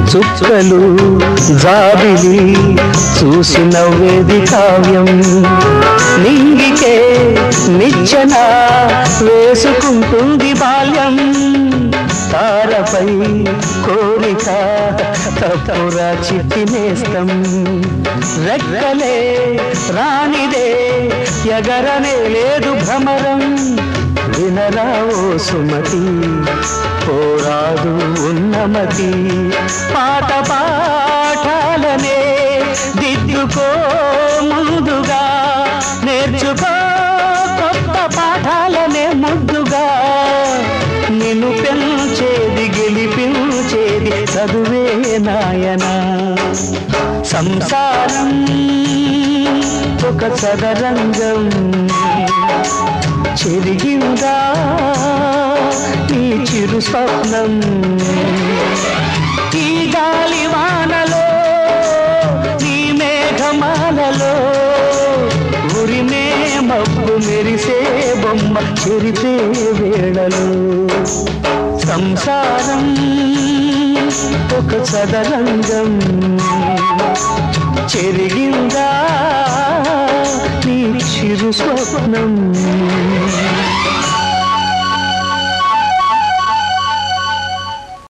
చుక్కలు జాబిలి చూసి నవ్వేది కావ్యం నింగికే నిచ్చెన వేసుకుంటుంది బాల్యం తారపై కోరిక తప్పురా చిట్టినేస్తం రెక్కలే రానిదే ఎగరనే లేదు భ్రమరం వినరావో సుమతి పోరాదు ఉన్నమతి పాట పాఠాలనే దిద్దుకో ముందుగా నేర్చుకో కొత్త పాఠాలనే ముద్దుగా నిన్ను పెంచేది గెలిపించేది చదువే నాయనా సంసారం ఒక చదరంగం చెరిగిందా ఈ చిరు స్వప్నం ఈ గాలి వానలో ఈ మేఘమాలలో ఉరిమే మబ్బు మెరిసే బొమ్మ చెరిపే వేళలో సంసారం ఒక చదరంగం చెరిగిందా నీ చిరు స్వప్నం